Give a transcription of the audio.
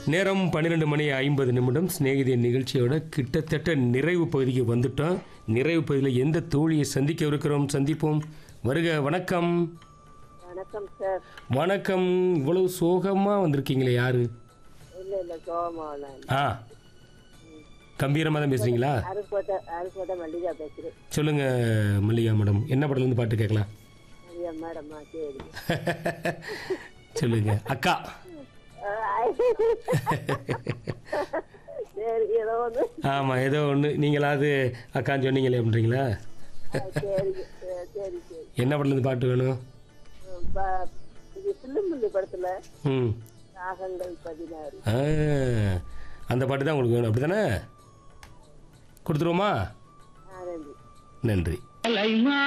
நேரம் பன்னிரெண்டு மணி ஐம்பது நிமிடம் சிநேகிதிய நிகழ்ச்சியோட கிட்டத்தட்ட நிறைவு பகுதிக்கு வந்துட்டோம் நிறைவு பகுதியில் எந்த தோழியை சந்திக்க இருக்கிறோம் சந்திப்போம் வருக வணக்கம் வணக்கம் சார் வணக்கம் இவ்வளவு சோகமாக வந்திருக்கீங்களே யாரு இல்லை இல்லை சோகமோகன் ஆ கம்பீரமாக தான் பேசுறீங்களா அருக்கோட்டை அருக்கோட்டை மல்லிகா பேசுகிறேன் சொல்லுங்க மல்லிகா மேடம் என்ன படத்துலேருந்து பாட்டு கேட்கலாம் ஐயா மேடம்மா சரி சொல்லுங்க அக்கா சரி ஏதோ ஒன்று ஆமாம் ஏதோ ஒன்று நீங்களாவது அக்கான்னு சொன்னீங்களே அப்படின்றீங்களா சரி சரி சரி சரி என்ன படத்துலேருந்து பாட்டு வேணும் ம், ப- இது சில்லுமுல்லு படத்தில் ம் ராகங்கள் பதினாறு ஆ, அந்த பாட்டு தான் உங்களுக்கு வேணும் அப்படி தானே கொடுத்துருவோமா ஆ நன்றி நன்றி